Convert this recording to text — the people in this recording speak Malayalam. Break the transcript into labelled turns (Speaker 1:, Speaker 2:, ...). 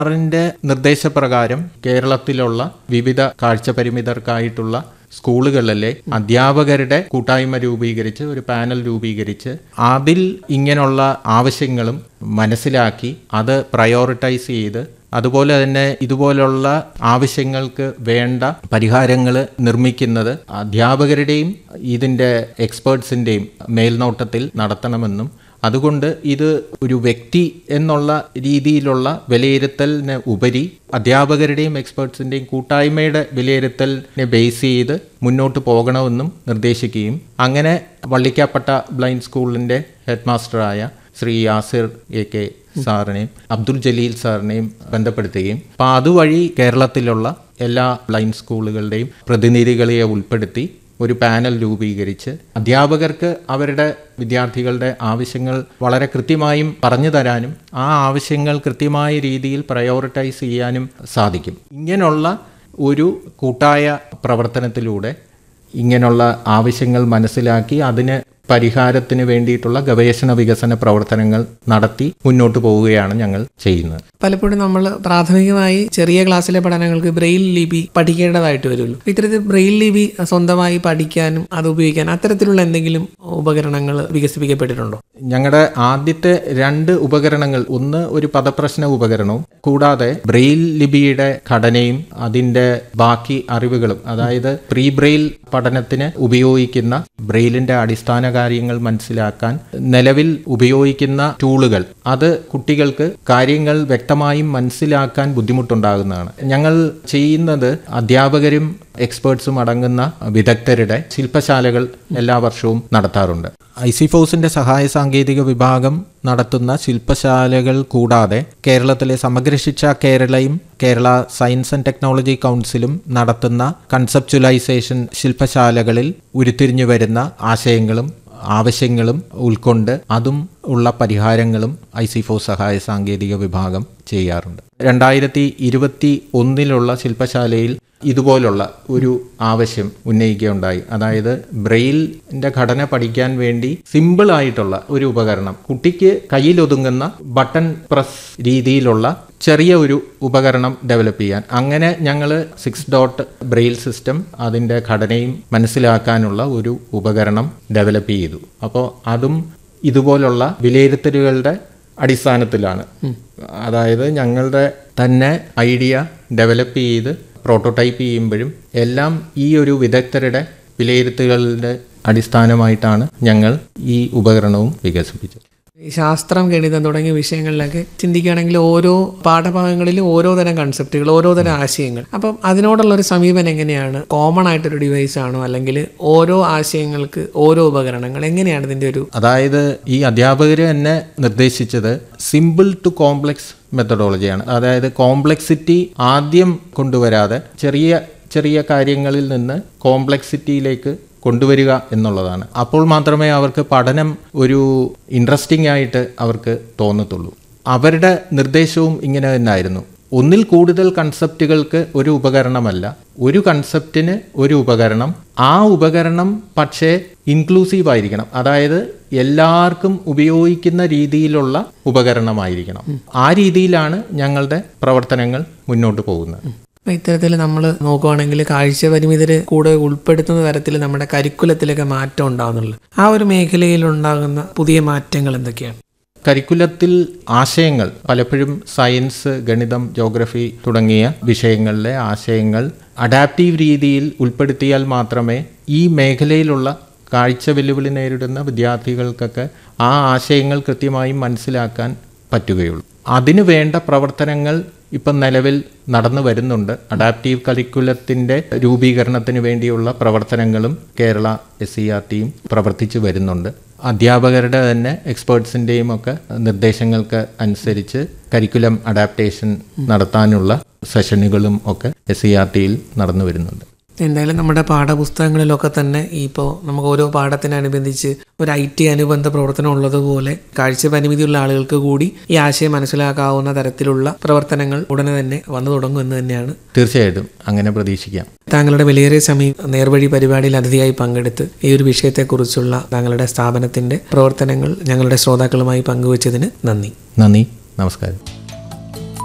Speaker 1: സർക്കാരിന്റെ നിർദ്ദേശപ്രകാരം കേരളത്തിലുള്ള വിവിധ കാഴ്ച പരിമിതർക്കായിട്ടുള്ള സ്കൂളുകളിലെ അധ്യാപകരുടെ കൂട്ടായ്മ രൂപീകരിച്ച് ഒരു പാനൽ രൂപീകരിച്ച് അതിൽ ഇങ്ങനെയുള്ള ആവശ്യങ്ങളും മനസ്സിലാക്കി അത് പ്രയോറിറ്റൈസ് ചെയ്ത് അതുപോലെ തന്നെ ഇതുപോലുള്ള ആവശ്യങ്ങൾക്ക് വേണ്ട പരിഹാരങ്ങൾ നിർമ്മിക്കുന്നത് അധ്യാപകരുടെയും ഇതിൻ്റെ എക്സ്പേർട്സിൻ്റെയും മേൽനോട്ടത്തിൽ നടത്തണമെന്നും അതുകൊണ്ട് ഇത് ഒരു വ്യക്തി എന്നുള്ള രീതിയിലുള്ള വിലയിരുത്തലിന് ഉപരി അധ്യാപകരുടെയും എക്സ്പേർട്സിൻ്റെയും കൂട്ടായ്മയുടെ വിലയിരുത്തലിനെ ബേസ് ചെയ്ത് മുന്നോട്ട് പോകണമെന്നും നിർദ്ദേശിക്കുകയും അങ്ങനെ വള്ളിക്കാപ്പട്ട ബ്ലൈൻഡ് സ്കൂളിൻ്റെ ഹെഡ് മാസ്റ്ററായ ശ്രീ യാസിർ എ കെ സാറിനെയും അബ്ദുൽ ജലീൽ സാറിനെയും ബന്ധപ്പെടുത്തുകയും അപ്പോൾ അതുവഴി കേരളത്തിലുള്ള എല്ലാ ബ്ലൈൻഡ് സ്കൂളുകളുടെയും പ്രതിനിധികളെ ഉൾപ്പെടുത്തി ഒരു പാനൽ രൂപീകരിച്ച് അധ്യാപകർക്ക് അവരുടെ വിദ്യാർത്ഥികളുടെ ആവശ്യങ്ങൾ വളരെ കൃത്യമായും പറഞ്ഞു തരാനും ആ ആവശ്യങ്ങൾ കൃത്യമായ രീതിയിൽ പ്രയോറിറ്റൈസ് ചെയ്യാനും സാധിക്കും ഇങ്ങനെയുള്ള ഒരു കൂട്ടായ പ്രവർത്തനത്തിലൂടെ ഇങ്ങനെയുള്ള ആവശ്യങ്ങൾ മനസ്സിലാക്കി അതിന് പരിഹാരത്തിന് വേണ്ടിയിട്ടുള്ള ഗവേഷണ വികസന പ്രവർത്തനങ്ങൾ നടത്തി മുന്നോട്ട് പോവുകയാണ് ഞങ്ങൾ ചെയ്യുന്നത്
Speaker 2: പലപ്പോഴും നമ്മൾ പ്രാഥമികമായി ചെറിയ ക്ലാസ്സിലെ പഠനങ്ങൾക്ക് ബ്രെയിൽ ലിപി പഠിക്കേണ്ടതായിട്ട് വരുമല്ലോ ഇത്തരത്തിൽ ബ്രെയിൽ ലിപി സ്വന്തമായി പഠിക്കാനും അത് ഉപയോഗിക്കാനും അത്തരത്തിലുള്ള എന്തെങ്കിലും ഉപകരണങ്ങൾ വികസിപ്പിക്കപ്പെട്ടിട്ടുണ്ടോ
Speaker 1: ഞങ്ങളുടെ ആദ്യത്തെ രണ്ട് ഉപകരണങ്ങൾ ഒന്ന് ഒരു പദപ്രശ്ന ഉപകരണവും കൂടാതെ ബ്രെയിൽ ലിപിയുടെ ഘടനയും അതിൻ്റെ ബാക്കി അറിവുകളും അതായത് പ്രീ ബ്രെയിൽ പഠനത്തിന് ഉപയോഗിക്കുന്ന ബ്രെയിലിന്റെ അടിസ്ഥാന കാര്യങ്ങൾ മനസ്സിലാക്കാൻ നിലവിൽ ഉപയോഗിക്കുന്ന ടൂളുകൾ അത് കുട്ടികൾക്ക് കാര്യങ്ങൾ വ്യക്തമായും മനസ്സിലാക്കാൻ ബുദ്ധിമുട്ടുണ്ടാകുന്നതാണ് ഞങ്ങൾ ചെയ്യുന്നത് അധ്യാപകരും എക്സ്പേർട്സും അടങ്ങുന്ന വിദഗ്ധരുടെ ശില്പശാലകൾ എല്ലാ വർഷവും നടത്താറുണ്ട് ഐ സി ഫോഴ്സിന്റെ സഹായ സാങ്കേതിക വിഭാഗം നടത്തുന്ന ശില്പശാലകൾ കൂടാതെ കേരളത്തിലെ സമഗ്ര ശിക്ഷ കേരളയും കേരള സയൻസ് ആൻഡ് ടെക്നോളജി കൗൺസിലും നടത്തുന്ന കൺസെപ്ച്വലൈസേഷൻ ശില്പശാലകളിൽ ഉരുത്തിരിഞ്ഞു വരുന്ന ആശയങ്ങളും ആവശ്യങ്ങളും ഉൾക്കൊണ്ട് അതും ഉള്ള പരിഹാരങ്ങളും ഐ സി ഫോർ സഹായ സാങ്കേതിക വിഭാഗം ചെയ്യാറുണ്ട് രണ്ടായിരത്തി ഇരുപത്തി ഒന്നിലുള്ള ശില്പശാലയിൽ ഇതുപോലുള്ള ഒരു ആവശ്യം ഉന്നയിക്കുകയുണ്ടായി അതായത് ബ്രെയിലിന്റെ ഘടന പഠിക്കാൻ വേണ്ടി സിമ്പിൾ ആയിട്ടുള്ള ഒരു ഉപകരണം കുട്ടിക്ക് കയ്യിലൊതുങ്ങുന്ന ബട്ടൺ പ്രസ് രീതിയിലുള്ള ചെറിയ ഒരു ഉപകരണം ഡെവലപ്പ് ചെയ്യാൻ അങ്ങനെ ഞങ്ങൾ സിക്സ് ഡോട്ട് ബ്രെയിൽ സിസ്റ്റം അതിൻ്റെ ഘടനയും മനസ്സിലാക്കാനുള്ള ഒരു ഉപകരണം ഡെവലപ്പ് ചെയ്തു അപ്പോൾ അതും ഇതുപോലുള്ള വിലയിരുത്തലുകളുടെ അടിസ്ഥാനത്തിലാണ് അതായത് ഞങ്ങളുടെ തന്നെ ഐഡിയ ഡെവലപ്പ് ചെയ്ത് പ്രോട്ടോടൈപ്പ് ചെയ്യുമ്പോഴും എല്ലാം ഈ ഒരു വിദഗ്ധരുടെ വിലയിരുത്തലുകളുടെ അടിസ്ഥാനമായിട്ടാണ് ഞങ്ങൾ ഈ ഉപകരണവും വികസിപ്പിച്ചത്
Speaker 2: ഈ ശാസ്ത്രം ഗണിതം തുടങ്ങിയ വിഷയങ്ങളിലൊക്കെ ചിന്തിക്കുകയാണെങ്കിൽ ഓരോ പാഠഭാഗങ്ങളിലും ഓരോ തരം കൺസെപ്റ്റുകൾ ഓരോ തരം ആശയങ്ങൾ അപ്പം അതിനോടുള്ള ഒരു സമീപനം എങ്ങനെയാണ് കോമൺ ആയിട്ടൊരു ഡിവൈസ് ആണോ അല്ലെങ്കിൽ ഓരോ ആശയങ്ങൾക്ക് ഓരോ ഉപകരണങ്ങൾ എങ്ങനെയാണ് ഇതിൻ്റെ ഒരു
Speaker 1: അതായത് ഈ അധ്യാപകർ തന്നെ നിർദ്ദേശിച്ചത് സിമ്പിൾ ടു കോംപ്ലക്സ് മെത്തഡോളജിയാണ് അതായത് കോംപ്ലക്സിറ്റി ആദ്യം കൊണ്ടുവരാതെ ചെറിയ ചെറിയ കാര്യങ്ങളിൽ നിന്ന് കോംപ്ലക്സിറ്റിയിലേക്ക് കൊണ്ടുവരിക എന്നുള്ളതാണ് അപ്പോൾ മാത്രമേ അവർക്ക് പഠനം ഒരു ഇൻട്രസ്റ്റിംഗ് ആയിട്ട് അവർക്ക് തോന്നത്തുള്ളൂ അവരുടെ നിർദ്ദേശവും ഇങ്ങനെ തന്നെയായിരുന്നു ഒന്നിൽ കൂടുതൽ കൺസെപ്റ്റുകൾക്ക് ഒരു ഉപകരണമല്ല ഒരു കൺസെപ്റ്റിന് ഒരു ഉപകരണം ആ ഉപകരണം പക്ഷേ ഇൻക്ലൂസീവ് ആയിരിക്കണം അതായത് എല്ലാവർക്കും ഉപയോഗിക്കുന്ന രീതിയിലുള്ള ഉപകരണമായിരിക്കണം ആ രീതിയിലാണ് ഞങ്ങളുടെ പ്രവർത്തനങ്ങൾ മുന്നോട്ട് പോകുന്നത്
Speaker 2: അപ്പം ഇത്തരത്തിൽ നമ്മൾ നോക്കുവാണെങ്കിൽ കാഴ്ച പരിമിതർ കൂടെ ഉൾപ്പെടുത്തുന്ന തരത്തിൽ നമ്മുടെ കരിക്കുലത്തിലൊക്കെ മാറ്റം ഉണ്ടാകുന്നുള്ളു ആ ഒരു മേഖലയിൽ ഉണ്ടാകുന്ന പുതിയ മാറ്റങ്ങൾ എന്തൊക്കെയാണ്
Speaker 1: കരിക്കുലത്തിൽ ആശയങ്ങൾ പലപ്പോഴും സയൻസ് ഗണിതം ജോഗ്രഫി തുടങ്ങിയ വിഷയങ്ങളിലെ ആശയങ്ങൾ അഡാപ്റ്റീവ് രീതിയിൽ ഉൾപ്പെടുത്തിയാൽ മാത്രമേ ഈ മേഖലയിലുള്ള കാഴ്ച വെല്ലുവിളി നേരിടുന്ന വിദ്യാർത്ഥികൾക്കൊക്കെ ആ ആശയങ്ങൾ കൃത്യമായും മനസ്സിലാക്കാൻ പറ്റുകയുള്ളൂ അതിനു വേണ്ട പ്രവർത്തനങ്ങൾ ഇപ്പം നിലവിൽ നടന്നു വരുന്നുണ്ട് അഡാപ്റ്റീവ് കരിക്കുലത്തിൻ്റെ രൂപീകരണത്തിന് വേണ്ടിയുള്ള പ്രവർത്തനങ്ങളും കേരള എസ് സി ആർ ടിയും പ്രവർത്തിച്ചു വരുന്നുണ്ട് അധ്യാപകരുടെ തന്നെ എക്സ്പേർട്സിൻ്റെയും ഒക്കെ നിർദ്ദേശങ്ങൾക്ക് അനുസരിച്ച് കരിക്കുലം അഡാപ്റ്റേഷൻ നടത്താനുള്ള സെഷനുകളും ഒക്കെ എസ് സി ആർ ടിയിൽ നടന്നു വരുന്നുണ്ട്
Speaker 2: എന്തായാലും നമ്മുടെ പാഠപുസ്തകങ്ങളിലൊക്കെ തന്നെ ഇപ്പോൾ നമുക്ക് ഓരോ പാഠത്തിനനുബന്ധിച്ച് ഒരു ഐ ടി അനുബന്ധ പ്രവർത്തനം ഉള്ളതുപോലെ കാഴ്ച പരിമിതിയുള്ള ആളുകൾക്ക് കൂടി ഈ ആശയം മനസ്സിലാക്കാവുന്ന തരത്തിലുള്ള പ്രവർത്തനങ്ങൾ ഉടനെ തന്നെ വന്നു തുടങ്ങും എന്ന് തന്നെയാണ്
Speaker 1: തീർച്ചയായിട്ടും അങ്ങനെ പ്രതീക്ഷിക്കാം
Speaker 2: താങ്കളുടെ വിലയേറിയ സമയം നേർവഴി പരിപാടിയിൽ അതിഥിയായി പങ്കെടുത്ത് ഈ ഒരു വിഷയത്തെക്കുറിച്ചുള്ള താങ്കളുടെ സ്ഥാപനത്തിന്റെ പ്രവർത്തനങ്ങൾ ഞങ്ങളുടെ ശ്രോതാക്കളുമായി പങ്കുവച്ചതിന് നന്ദി
Speaker 1: നന്ദി നമസ്കാരം